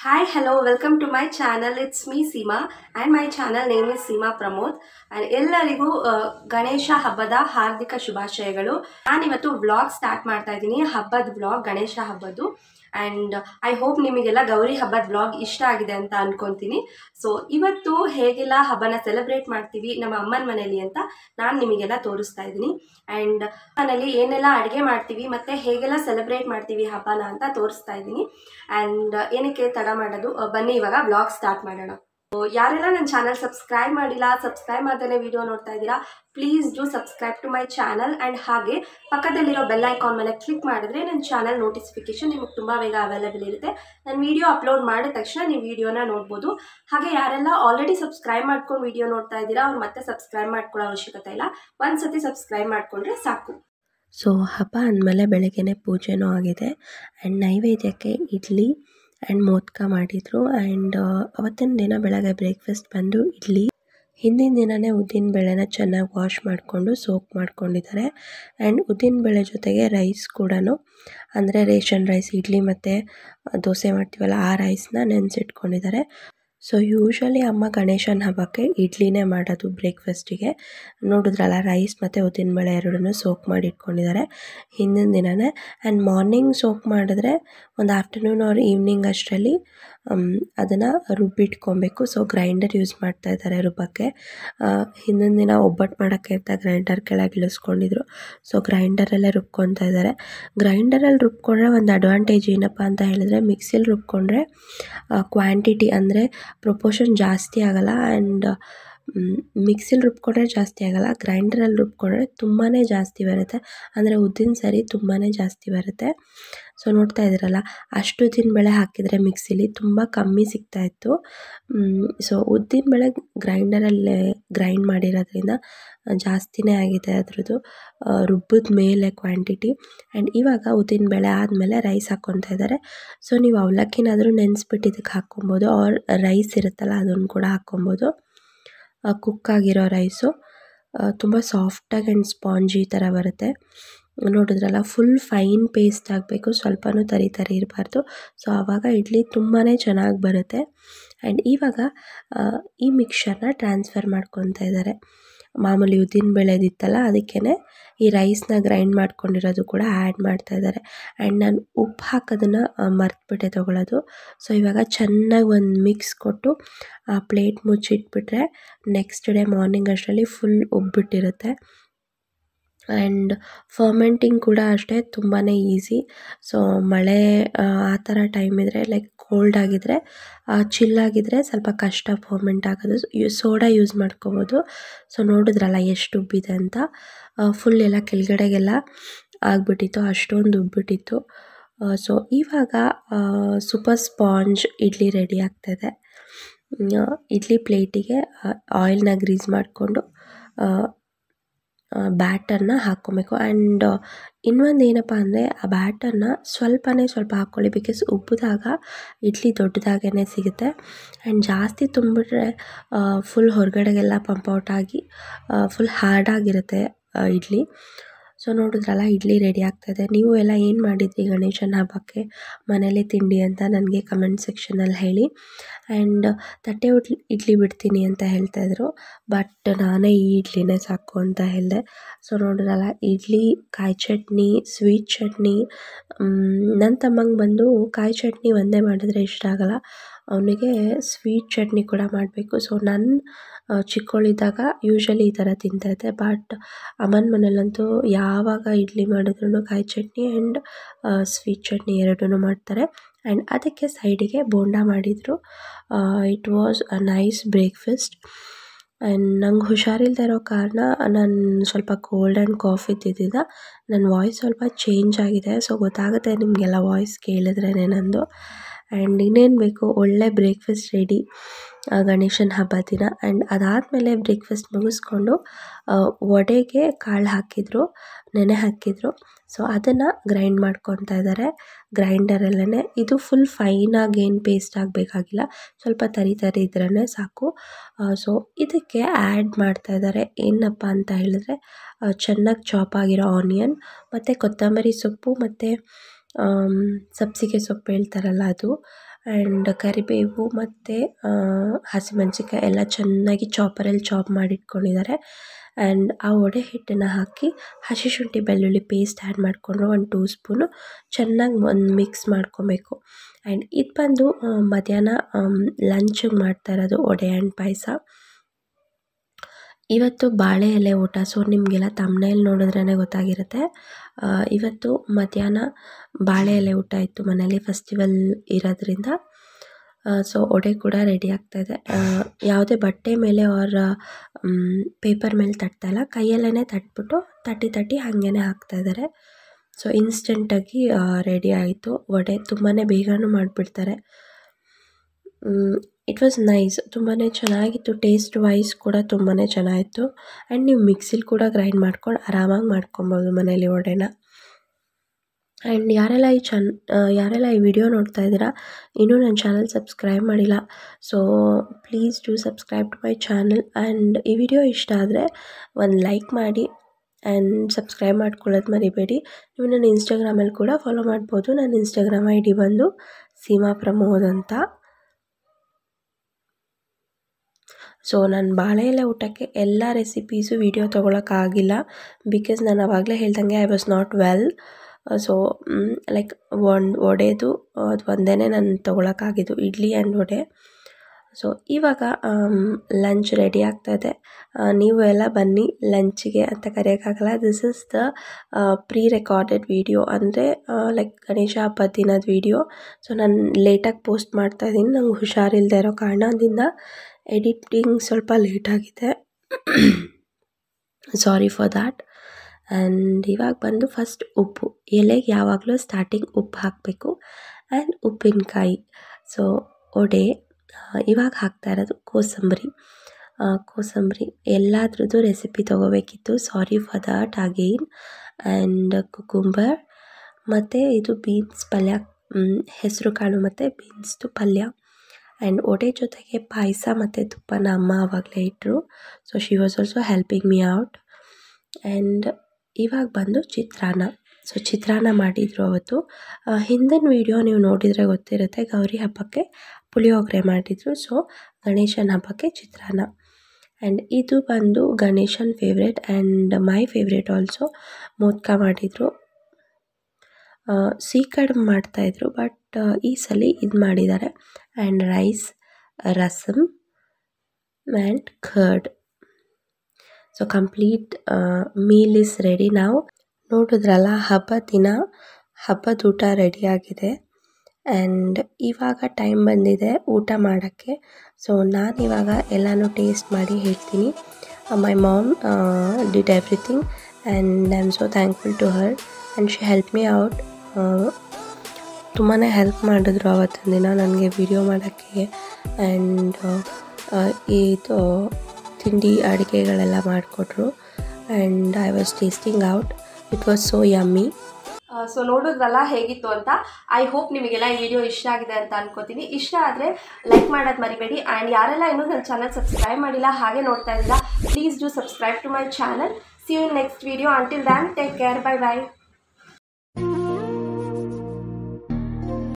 Hi, hello, welcome to my channel. It's me Seema and my channel name is Seema Pramod and ಎಲ್ಲರಿಗೂ ಆ, ಗಣೇಶ ಹಬ್ಬದ ಹಾರ್ದಿಕ ಶುಭಾಶಯಗಳು ನಾನಿವತ್ತು ವ್ಲಾಗ್ ಸ್ಟಾರ್ಟ್ ಮಾಡ್ತಾ ಇದ್ದೀನಿ ಹಬ್ಬದ ವ್ಲಾಗ್ ಗಣೇಶ ಹಬ್ಬದ್ದು ಆ್ಯಂಡ್ ಐ ಹೋಪ್ ನಿಮಗೆಲ್ಲ ಗೌರಿ ಹಬ್ಬದ ವ್ಲಾಗ್ ಇಷ್ಟ ಆಗಿದೆ ಅಂತ ಅನ್ಕೊತೀನಿ ಸೊ ಇವತ್ತು ಹೇಗೆಲ್ಲ ಹಬ್ಬನ ಸೆಲೆಬ್ರೇಟ್ ಮಾಡ್ತೀವಿ ನಮ್ಮ ಅಮ್ಮನ ಮನೇಲಿ ಅಂತ ನಾನು ನಿಮಗೆಲ್ಲ ತೋರಿಸ್ತಾ ಇದ್ದೀನಿ ಆ್ಯಂಡ್ ಮನೇಲಿ ಏನೆಲ್ಲ ಅಡುಗೆ ಮಾಡ್ತೀವಿ ಮತ್ತು ಹೇಗೆಲ್ಲ ಸೆಲೆಬ್ರೇಟ್ ಮಾಡ್ತೀವಿ ಹಬ್ಬನ ಅಂತ ತೋರಿಸ್ತಾ ಇದ್ದೀನಿ ಆ್ಯಂಡ್ ಏನಕ್ಕೆ ತಡ ಮಾಡೋದು ಅಹ್, ಬನ್ನಿ ಇವಾಗ ವ್ಲಾಗ್ ಸ್ಟಾರ್ಟ್ ಮಾಡೋಣ So, ಯಾರೆಲ್ಲ ನನ್ನ ಚಾನಲ್ ಸಬ್ಸ್ಕ್ರೈಬ್ ಮಾಡಿಲ್ಲ ಸಬ್ಸ್ಕ್ರೈಬ್ ಮಾಡ್ದೇ ವಿಡಿಯೋ ನೋಡ್ತಾ ಇದ್ದೀರಾ please do subscribe to my channel and ಹಾಗೆ ಪಕ್ಕದಲ್ಲಿರೋ ಬೆಲ್ ಐಕಾನ್ ಮೇಲೆ ಕ್ಲಿಕ್ ಮಾಡಿದ್ರೆ ನನ್ನ ಚಾನಲ್ ನೋಟಿಫಿಕೇಶನ್ ನಿಮಗೆ ತುಂಬ ಬೇಗ ಅವೈಲೇಬಲ್ ಇರುತ್ತೆ ನಾನು ವಿಡಿಯೋ ಅಪ್ಲೋಡ್ ಮಾಡಿದ ತಕ್ಷಣ ನೀವು ವಿಡಿಯೋನ ನೋಡ್ಬೋದು ಹಾಗೆ ಯಾರೆಲ್ಲ ಆಲ್ರೆಡಿ ಸಬ್ಸ್ಕ್ರೈಬ್ ಮಾಡ್ಕೊಂಡು ವಿಡಿಯೋ ನೋಡ್ತಾ ಇದ್ದೀರಾ ಅವ್ರು ಮತ್ತೆ ಸಬ್ಸ್ಕ್ರೈಬ್ ಮಾಡ್ಕೊಳ್ಳೋ ಅವಶ್ಯಕತೆ ಇಲ್ಲ ಒಂದು ಸತಿ ಸಬ್ಸ್ಕ್ರೈಬ್ ಮಾಡಿಕೊಂಡ್ರೆ ಸಾಕು ಸೊ ಹಬ್ಬ ಅಂದಮೇಲೆ ಬೆಳಗ್ಗೆನೆ ಪೂಜೆನೂ ಆಗಿದೆ ಆ್ಯಂಡ್ ನೈವೇದ್ಯಕ್ಕೆ ಇಡ್ಲಿ ಆ್ಯಂಡ್ ಮೋದಕ ಮಾಡಿದರು ಆ್ಯಂಡ್ ಅವತ್ತಿನ ದಿನ ಬೆಳಗ್ಗೆ ಬ್ರೇಕ್ಫಾಸ್ಟ್ ಬಂದು ಇಡ್ಲಿ ಹಿಂದಿನ ದಿನವೇ ಉದ್ದಿನ ಬೇಳೆನ ಚೆನ್ನಾಗಿ ವಾಶ್ ಮಾಡಿಕೊಂಡು ಸೋಕ್ ಮಾಡ್ಕೊಂಡಿದ್ದಾರೆ ಆ್ಯಂಡ್ ಉದ್ದಿನ ಬೇಳೆ ಜೊತೆಗೆ ರೈಸ್ ಕೂಡ ಅಂದರೆ ರೇಷನ್ ರೈಸ್ ಇಡ್ಲಿ ಮತ್ತು ದೋಸೆ ಮಾಡ್ತೀವಲ್ಲ ಆ ರೈಸ್ನ ನೆನೆಸಿಟ್ಕೊಂಡಿದ್ದಾರೆ ಸೊ ಯೂಶ್ವಲಿ ಅಮ್ಮ ಗಣೇಶನ ಹಬ್ಬಕ್ಕೆ ಇಡ್ಲಿನೇ ಮಾಡೋದು ಬ್ರೇಕ್ಫಾಸ್ಟಿಗೆ ನೋಡಿದ್ರಲ್ಲ ರೈಸ್ ಮತ್ತು ಉದ್ದಿನಬೇಳೆ ಎರಡನ್ನೂ ಸೋಕ್ ಮಾಡಿ ಇಟ್ಕೊಂಡಿದ್ದಾರೆ ಹಿಂದಿನ ದಿನವೇ ಆ್ಯಂಡ್ ಮಾರ್ನಿಂಗ್ ಸೋಕ್ ಮಾಡಿದ್ರೆ ಒಂದು ಆಫ್ಟರ್ನೂನ್ ಆರ್ ಈವ್ನಿಂಗ್ ಅಷ್ಟರಲ್ಲಿ ಅದನ್ನು ರುಬ್ಬಿಟ್ಕೊಬೇಕು ಸೊ ಗ್ರೈಂಡರ್ ಯೂಸ್ ಮಾಡ್ತಾ ಇದ್ದಾರೆ ರುಬ್ಬಕ್ಕೆ ಆ, ಹಿಂದಿನ ದಿನ ಒಬ್ಬಟ್ಟು ಮಾಡೋಕ್ಕೆ ಅಂತ ಗ್ರೈಂಡರ್ ಕೆಳಗೆ ಇಳಿಸ್ಕೊಂಡಿದ್ರು ಸೊ ಗ್ರೈಂಡರಲ್ಲೇ ರುಬ್ಕೊತಾ ಇದ್ದಾರೆ ಗ್ರೈಂಡರಲ್ಲಿ ರುಬ್ಕೊಂಡ್ರೆ ಒಂದು ಅಡ್ವಾಂಟೇಜ್ ಏನಪ್ಪ ಅಂತ ಹೇಳಿದ್ರೆ ಮಿಕ್ಸಿಲಿ ರುಬ್ಕೊಂಡ್ರೆ ಕ್ವಾಂಟಿಟಿ ಅಂದರೆ ಪ್ರೊಪೋರ್ಷನ್ ಜಾಸ್ತಿ ಆಗಲ್ಲ ಆ್ಯಂಡ್ ಮಿಕ್ಸಿಲಿ ರುಬ್ಕೊಂಡ್ರೆ ಜಾಸ್ತಿ ಆಗಲ್ಲ ಗ್ರೈಂಡರಲ್ಲಿ ರುಬ್ಕೊಂಡ್ರೆ ತುಂಬಾ ಜಾಸ್ತಿ ಬರುತ್ತೆ ಅಂದರೆ ಉದ್ದಿನ ಸರಿ ತುಂಬಾ ಜಾಸ್ತಿ ಬರುತ್ತೆ ಸೊ ನೋಡ್ತಾ ಇದ್ದೀರಲ್ಲ ಅಷ್ಟು ಉದ್ದಿನ ಬೇಳೆ ಹಾಕಿದರೆ ಮಿಕ್ಸಿಲಿ ತುಂಬ ಕಮ್ಮಿ ಸಿಗ್ತಾಯಿತ್ತು ಸೊ ಉದ್ದಿನ ಬೇಳೆ ಗ್ರೈಂಡರಲ್ಲೇ ಗ್ರೈಂಡ್ ಮಾಡಿರೋದ್ರಿಂದ ಜಾಸ್ತಿನೇ ಆಗಿದೆ ಅದ್ರದ್ದು ರುಬ್ಬಿದ ಮೇಲೆ ಕ್ವಾಂಟಿಟಿ ಆ್ಯಂಡ್ ಇವಾಗ ಉದ್ದಿನ ಬೇಳೆ ಆದಮೇಲೆ ರೈಸ್ ಹಾಕ್ಕೊತಾ ಇದ್ದಾರೆ ಸೊ ನೀವು ಅವಲಕ್ಕಿನಾದರೂ ನೆನೆಸ್ಬಿಟ್ಟು ಇದಕ್ಕೆ ಹಾಕ್ಕೊಬೋದು ಆರ್ ರೈಸ್ ಇರುತ್ತಲ್ಲ ಅದನ್ನು ಕೂಡ ಹಾಕ್ಕೊಬೋದು ಕುಕ್ ಆಗಿರೋ ರೈಸು ತುಂಬ ಸಾಫ್ಟಾಗಿ ಆ್ಯಂಡ್ ಸ್ಪಾಂಜಿ ಥರ ಬರುತ್ತೆ ನೋಡಿದ್ರಲ್ಲ ಫುಲ್ ಫೈನ್ ಪೇಸ್ಟ್ ಆಗಬೇಕು ಸ್ವಲ್ಪನೂ ತರಿ ತರಿ ಇರಬಾರ್ದು ಸೊ ಆವಾಗ ಇಡ್ಲಿ ತುಂಬಾ ಚೆನ್ನಾಗಿ ಬರುತ್ತೆ ಆ್ಯಂಡ್ ಇವಾಗ ಆ, ಈ ಮಿಕ್ಸರ್ನ ಟ್ರಾನ್ಸ್ಫರ್ ಮಾಡ್ಕೊತಾ ಇದ್ದಾರೆ ಮಾಮೂಲಿ ಉದ್ದಿನ ಬೇಳೆದಿತ್ತಲ್ಲ ಅದಕ್ಕೇ ಈ ರೈಸ್ನ ಗ್ರೈಂಡ್ ಮಾಡ್ಕೊಂಡಿರೋದು ಕೂಡ ಆ್ಯಡ್ ಮಾಡ್ತಾ ಇದ್ದಾರೆ ಆ್ಯಂಡ್ ನಾನು ಉಪ್ಪು ಹಾಕೋದನ್ನು ಮರ್ತ್ಬಿಟ್ಟೆ ತೊಗೊಳೋದು ಸೊ ಇವಾಗ ಚೆನ್ನಾಗಿ ಒಂದು ಮಿಕ್ಸ್ ಕೊಟ್ಟು ಆ ಪ್ಲೇಟ್ ಮುಚ್ಚಿಟ್ಬಿಟ್ರೆ ನೆಕ್ಸ್ಟ್ ಡೇ ಮಾರ್ನಿಂಗ್ ಅಷ್ಟರಲ್ಲಿ ಫುಲ್ ಉಬ್ಬಿಟ್ಟಿರುತ್ತೆ ಆ್ಯಂಡ್ ಫರ್ಮೆಂಟಿಂಗ್ ಕೂಡ ಅಷ್ಟೇ ತುಂಬಾ ಈಸಿ ಸೊ ಮಳೆ ಆ ಆ ಥರ ಟೈಮ್ ಇದ್ದರೆ ಲೈಕ್ ಕೋಲ್ಡ್ ಆಗಿದ್ದರೆ ಚಿಲ್ಲಾಗಿದ್ದರೆ ಸ್ವಲ್ಪ ಕಷ್ಟ ಫರ್ಮೆಂಟ್ ಆಗೋದು ಸೋಡಾ ಯೂಸ್ ಮಾಡ್ಕೋಬೋದು ಸೊ ನೋಡಿದ್ರಲ್ಲ ಎಷ್ಟು ಉಬ್ಬಿದೆ ಅಂತ ಫುಲ್ ಎಲ್ಲ ಕೆಳಗಡೆಗೆಲ್ಲ ಆಗ್ಬಿಟ್ಟಿತ್ತು ಅಷ್ಟೊಂದು ಉಬ್ಬಿಟ್ಟಿತ್ತು ಸೊ ಇವಾಗ ಸೂಪರ್ ಸ್ಪಾಂಜ್ ಇಡ್ಲಿ ರೆಡಿ ಆಗ್ತಾಯಿದೆ ಇಡ್ಲಿ ಪ್ಲೇಟಿಗೆ ಆಯಿಲ್ನ ಗ್ರೀಸ್ ಮಾಡಿಕೊಂಡು ಬ್ಯಾಟರ್ನ ಹಾಕ್ಕೊಬೇಕು ಆ್ಯಂಡ್ ಇನ್ನೊಂದು ಏನಪ್ಪ ಅಂದರೆ ಆ ಬ್ಯಾಟರ್ನ ಸ್ವಲ್ಪನೇ ಸ್ವಲ್ಪ ಹಾಕ್ಕೊಳ್ಳಿ ಬಿಕಾಸ್ ಉಬ್ಬಿದಾಗ ಇಡ್ಲಿ ದೊಡ್ಡದಾಗೇ ಸಿಗುತ್ತೆ ಆ್ಯಂಡ್ ಜಾಸ್ತಿ ತುಂಬಿಟ್ರೆ ಫುಲ್ ಹೊರಗಡೆಗೆಲ್ಲ ಪಂಪೌಟ್ ಆಗಿ ಫುಲ್ ಹಾರ್ಡಾಗಿರುತ್ತೆ ಇಡ್ಲಿ ಸೊ ನೋಡಿದ್ರಲ್ಲ ಇಡ್ಲಿ ರೆಡಿ ಆಗ್ತಾಯಿದೆ ನೀವು ಎಲ್ಲ ಏನು ಮಾಡಿದ್ರಿ ಗಣೇಶನ ಹಬ್ಬಕ್ಕೆ ಮನೇಲಿ ತಿಂಡಿ ಅಂತ ನನಗೆ ಕಮೆಂಟ್ ಸೆಕ್ಷನಲ್ಲಿ ಹೇಳಿ ಆ್ಯಂಡ್ ತಟ್ಟೆ ಉಡ್ಲಿ ಇಡ್ಲಿ ಬಿಡ್ತೀನಿ ಅಂತ ಹೇಳ್ತಾಯಿದ್ರು ಬಟ್ ನಾನೇ ಈ ಇಡ್ಲಿನೇ ಸಾಕು ಅಂತ ಹೇಳಿದೆ ಸೊ ನೋಡಿದ್ರಲ್ಲ ಇಡ್ಲಿ ಕಾಯಿ ಚಟ್ನಿ ಸ್ವೀಟ್ ಚಟ್ನಿ ನನ್ನ ತಮ್ಮಂಗೆ ಬಂದು ಕಾಯಿ ಚಟ್ನಿ ಒಂದೇ ಮಾಡಿದ್ರೆ ಇಷ್ಟ ಆಗಲ್ಲ ಅವನಿಗೆ ಸ್ವೀಟ್ ಚಟ್ನಿ ಕೂಡ ಮಾಡಬೇಕು ಸೊ ನನ್ನ ಚಿಕ್ಕವಳಿದ್ದಾಗ ಯೂಶ್ವಲಿ ಈ ಥರ ತಿಂತಾಯಿದ್ದೆ ಬಟ್ ಅಮ್ಮನ ಮನೇಲಂತೂ ಯಾವಾಗ ಇಡ್ಲಿ ಮಾಡಿದ್ರು ಕಾಯಿ ಚಟ್ನಿ ಆ್ಯಂಡ್ ಸ್ವೀಟ್ ಚಟ್ನಿ ಎರಡೂ ಮಾಡ್ತಾರೆ ಆ್ಯಂಡ್ ಅದಕ್ಕೆ ಸೈಡಿಗೆ ಬೋಂಡ ಮಾಡಿದರು it was a nice breakfast and ನಂಗೆ ಹುಷಾರಿಲ್ಲದೆ ಇರೋ ಕಾರಣ ನಾನು ಸ್ವಲ್ಪ ಕೋಲ್ಡ್ ಆ್ಯಂಡ್ ಕಾಫ್ ಇದ್ದಿದ್ದರಿಂದ ನನ್ನ ವಾಯ್ಸ್ ಸ್ವಲ್ಪ ಚೇಂಜ್ ಆಗಿದೆ ಸೊ ಗೊತ್ತಾಗುತ್ತೆ ನಿಮಗೆಲ್ಲ ವಾಯ್ಸ್ ಕೇಳಿದ್ರೇ ನಂದು ಆ್ಯಂಡ್ ಇನ್ನೇನು ಬೇಕು ಒಳ್ಳೆ ಬ್ರೇಕ್ಫಾಸ್ಟ್ ರೆಡಿ ಗಣೇಶನ ಹಬ್ಬ ದಿನ ಆ್ಯಂಡ್ ಅದಾದಮೇಲೆ ಬ್ರೇಕ್ಫಾಸ್ಟ್ ಮುಗಿಸ್ಕೊಂಡು ಆ, ವಡೆಗೆ ಕಾಳು ಹಾಕಿದ್ರು ನೆನೆ ಹಾಕಿದ್ರು ಸೊ ಅದನ್ನು ಗ್ರೈಂಡ್ ಮಾಡ್ಕೊತಾ ಇದ್ದಾರೆ ಗ್ರೈಂಡರಲ್ಲೇ ಇದು ಫುಲ್ ಫೈನಾಗಿ ಏನು ಪೇಸ್ಟ್ ಆಗಬೇಕಾಗಿಲ್ಲ ಸ್ವಲ್ಪ ತರಿ ತರಿ ಇದ್ರೇ ಸಾಕು ಸೊ ಇದಕ್ಕೆ ಆ್ಯಡ್ ಮಾಡ್ತಾ ಇದ್ದಾರೆ ಏನಪ್ಪ ಅಂತ ಹೇಳಿದ್ರೆ ಚೆನ್ನಾಗಿ ಚಾಪ್ ಆಗಿರೋ ಆನಿಯನ್ ಮತ್ತು ಕೊತ್ತಂಬರಿ ಸೊಪ್ಪು ಮತ್ತು ಸಬ್ಸಿಗೆ ಸೊಪ್ಪು ಹೇಳ್ತಾರಲ್ಲ ಅದು ಆ್ಯಂಡ್ ಕರಿಬೇವು ಮತ್ತು ಹಸಿಮೆಣಸಿನ್ಕಾಯಿ ಎಲ್ಲ ಚೆನ್ನಾಗಿ ಚಾಪರಲ್ಲಿ ಚಾಪ್ ಮಾಡಿಟ್ಕೊಂಡಿದ್ದಾರೆ ಆ್ಯಂಡ್ ಆ ವಡೆ ಹಿಟ್ಟನ್ನು ಹಾಕಿ ಹಸಿ ಶುಂಠಿ ಬೆಳ್ಳುಳ್ಳಿ ಪೇಸ್ಟ್ ಆ್ಯಡ್ ಮಾಡಿಕೊಂಡ್ರು ಒಂದು ಟೂ ಸ್ಪೂನು ಚೆನ್ನಾಗಿ ಒಂದು ಮಿಕ್ಸ್ ಮಾಡ್ಕೊಬೇಕು ಆ್ಯಂಡ್ ಇದು ಬಂದು ಮಧ್ಯಾಹ್ನ ಲಂಚಿಗೆ ಮಾಡ್ತಾ ಇರೋದು ವಡೆ ಆ್ಯಂಡ್ ಪಾಯಸ ಇವತ್ತು ಬಾಳೆ ಎಲೆ ಊಟ ಸೊ ನಿಮಗೆಲ್ಲ ತಮ್ಮನೇಲಿ ನೋಡಿದ್ರೇ ಗೊತ್ತಾಗಿರುತ್ತೆ ಇವತ್ತು ಮಧ್ಯಾಹ್ನ ಬಾಳೆ ಎಲೆ ಊಟ ಇತ್ತು ಮನೇಲಿ ಫೆಸ್ಟಿವಲ್ ಇರೋದ್ರಿಂದ ಸೊ ಒಡೆ ಕೂಡ ರೆಡಿ ಆಗ್ತಾಯಿದೆ ಯಾವುದೇ ಬಟ್ಟೆ ಮೇಲೆ ಅವರ ಪೇಪರ್ ಮೇಲೆ ತಟ್ತಾಯಿಲ್ಲ ಕೈಯಲ್ಲೇ ತಟ್ಬಿಟ್ಟು ತಟ್ಟಿ ತಟ್ಟಿ ಹಾಗೇ ಹಾಕ್ತಾಯಿದ್ದಾರೆ ಸೊ ಇನ್ಸ್ಟೆಂಟಾಗಿ ರೆಡಿ ಆಯಿತು ವಡೆ ತುಂಬಾ ಬೇಗನೂ ಮಾಡಿಬಿಡ್ತಾರೆ ಇಟ್ ವಾಸ್ ನೈಸ್ ತುಂಬಾ ಚೆನ್ನಾಗಿತ್ತು ಟೇಸ್ಟ್ ವೈಸ್ ಕೂಡ ತುಂಬಾ ಚೆನ್ನಾಗಿತ್ತು ಆ್ಯಂಡ್ ನೀವು ಮಿಕ್ಸಿಲಿ ಕೂಡ ಗ್ರೈಂಡ್ ಮಾಡ್ಕೊಂಡು ಆರಾಮಾಗಿ ಮಾಡ್ಕೊಬೋದು ಮನೇಲಿ ವಡೆನ ಆ್ಯಂಡ್ ಯಾರೆಲ್ಲ ಈ ಚನ್ ಯಾರೆಲ್ಲ ಈ ವಿಡಿಯೋ ನೋಡ್ತಾ ಇದ್ದೀರಾ ಇನ್ನೂ ನನ್ನ ಚಾನಲ್ ಸಬ್ಸ್ಕ್ರೈಬ್ ಮಾಡಿಲ್ಲ so please do subscribe to my channel and ಈ ವಿಡಿಯೋ ಇಷ್ಟ ಆದರೆ ಒಂದು ಲೈಕ್ ಮಾಡಿ ಆ್ಯಂಡ್ ಸಬ್ಸ್ಕ್ರೈಬ್ ಮಾಡ್ಕೊಳ್ಳೋದು ಮರಿಬೇಡಿ ನೀವು ನನ್ನ ಇನ್ಸ್ಟಾಗ್ರಾಮಲ್ಲಿ ಕೂಡ ಫಾಲೋ ಮಾಡ್ಬೋದು ನನ್ನ ಇನ್ಸ್ಟಾಗ್ರಾಮ್ ಐ ಡಿ ಬಂದು ಸೀಮಾ ಪ್ರಮೋದ್ ಅಂತ ಸೊ ನಾನು ಬಾಳೆ ಎಲೆ ಊಟಕ್ಕೆ ಎಲ್ಲ ರೆಸಿಪೀಸು ವೀಡಿಯೋ ತೊಗೊಳಕ್ಕಾಗಿಲ್ಲ ಬಿಕಾಸ್ ನಾನು ಆವಾಗಲೇ ಹೇಳ್ದಂಗೆ I was not well so like ಒಂದು ವಡೆದು ಅದು ಒಂದೇ ನಾನು ತೊಗೊಳಕ್ಕಾಗಿದ್ದು ಇಡ್ಲಿ ಆ್ಯಂಡ್ ವಡೆ ಸೊ ಇವಾಗ ಲಂಚ್ ರೆಡಿ ಆಗ್ತಾಯಿದೆ ನೀವು ಎಲ್ಲ ಬನ್ನಿ ಲಂಚಿಗೆ ಅಂತ ಕರೆಯೋಕ್ಕಾಗಲ್ಲ this is the pre recorded video ಅಂದರೆ ಲೈಕ್ ಗಣೇಶ ಹಬ್ಬದ ದಿನದ ವೀಡಿಯೋ ಸೊ ನಾನು ಲೇಟಾಗಿ ಪೋಸ್ಟ್ ಮಾಡ್ತಾಯಿದ್ದೀನಿ ನಂಗೆ ಹುಷಾರಿಲ್ಲದೆ ಇರೋ ಕಾರಣದಿಂದ ಎಡಿಟಿಂಗ್ ಸ್ವಲ್ಪ ಲೇಟಾಗಿದೆ ಸಾರಿ ಫಾರ್ ದ್ಯಾಟ್ ಆ್ಯಂಡ್ ಇವಾಗ ಬಂದು ಫಸ್ಟ್ ಉಪ್ಪು ಎಲೆಗೆ ಯಾವಾಗಲೂ ಸ್ಟಾರ್ಟಿಂಗ್ ಉಪ್ಪು ಹಾಕಬೇಕು ಆ್ಯಂಡ್ ಉಪ್ಪಿನಕಾಯಿ ಸೊ ಒಡೆ ಇವಾಗ ಹಾಕ್ತಾ ಇರೋದು ಕೋಸಂಬರಿ ಕೋಸಂಬರಿ ಎಲ್ಲದ್ರದ್ದು ರೆಸಿಪಿ ತೊಗೋಬೇಕಿತ್ತು sorry for that again and cucumber ಮತ್ತು ಇದು ಬೀನ್ಸ್ ಪಲ್ಯ ಹೆಸರು ಕಾಳು ಮತ್ತು ಬೀನ್ಸ್ದು ಪಲ್ಯ ಆ್ಯಂಡ್ ಒಡೆ ಜೊತೆಗೆ ಪಾಯಸ ಮತ್ತು ತುಪ್ಪನ ಅಮ್ಮ ಆವಾಗಲೇ ಇಟ್ಟರು so she was also helping me out and ಇವಾಗ ಬಂದು ಚಿತ್ರಾನ್ನ ಸೊ ಚಿತ್ರಾನ್ನ ಮಾಡಿದರು ಅವತ್ತು ಹಿಂದಿನ ವೀಡಿಯೋ ನೀವು ನೋಡಿದರೆ ಗೊತ್ತಿರುತ್ತೆ ಗೌರಿ ಹಬ್ಬಕ್ಕೆ ಪುಳಿಯೋಗರೆ ಮಾಡಿದರು ಸೊ ಗಣೇಶನ ಹಬ್ಬಕ್ಕೆ ಚಿತ್ರಾನ್ನ ಆ್ಯಂಡ್ ಇದು ಬಂದು ಗಣೇಶನ್ favourite and my favourite also modaka ಮಾಡಿದರು ಸಿಹಿ ಕಡುಬು ಮಾಡ್ತಾಯಿದ್ರು ಬಟ್ ಈ ಸಲ ಇದು ಮಾಡಿದ್ದಾರೆ and rice rasam and curd so complete meal is ready ನಾವು ನೋಡಿದ್ರಲ್ಲ ಹಬ್ಬದ ದಿನ ಹಬ್ಬದ ಊಟ ರೆಡಿಯಾಗಿದೆ ಆ್ಯಂಡ್ ಇವಾಗ ಟೈಮ್ ಬಂದಿದೆ ಊಟ ಮಾಡೋಕ್ಕೆ ಸೊ ನಾನಿವಾಗ ಎಲ್ಲನೂ ಟೇಸ್ಟ್ ಮಾಡಿ ಹೇಳ್ತೀನಿ my mom did everything and I am so thankful to her and she help me out ತುಂಬಾ ಹೆಲ್ಪ್ ಮಾಡಿದ್ರು ಆವತ್ತಿನ ದಿನ ನನಗೆ ವಿಡಿಯೋ ಮಾಡೋಕ್ಕೆ ಆ್ಯಂಡ್ ಇದು ತಿಂಡಿ ಅಡುಗೆಗಳೆಲ್ಲ ಮಾಡಿಕೊಟ್ರು and I was tasting out it was so yummy so ನೋಡಿದ್ರಲ್ಲ ಹೇಗಿತ್ತು ಅಂತ ಐ ಹೋಪ್ ನಿಮಗೆಲ್ಲ ಈ ವಿಡಿಯೋ ಇಷ್ಟ ಆಗಿದೆ ಅಂತ ಅನ್ಕೋತೀನಿ ಇಷ್ಟ ಆದರೆ ಲೈಕ್ ಮಾಡೋದು ಮರಿಬೇಡಿ ಆ್ಯಂಡ್ ಯಾರೆಲ್ಲ ಇನ್ನೂ ನನ್ನ ಚಾನಲ್ ಸಬ್ಸ್ಕ್ರೈಬ್ ಮಾಡಿಲ್ಲ ಹಾಗೆ ನೋಡ್ತಾ ಇದ್ದೀರಾ please do subscribe to my channel see you next video until then take care bye by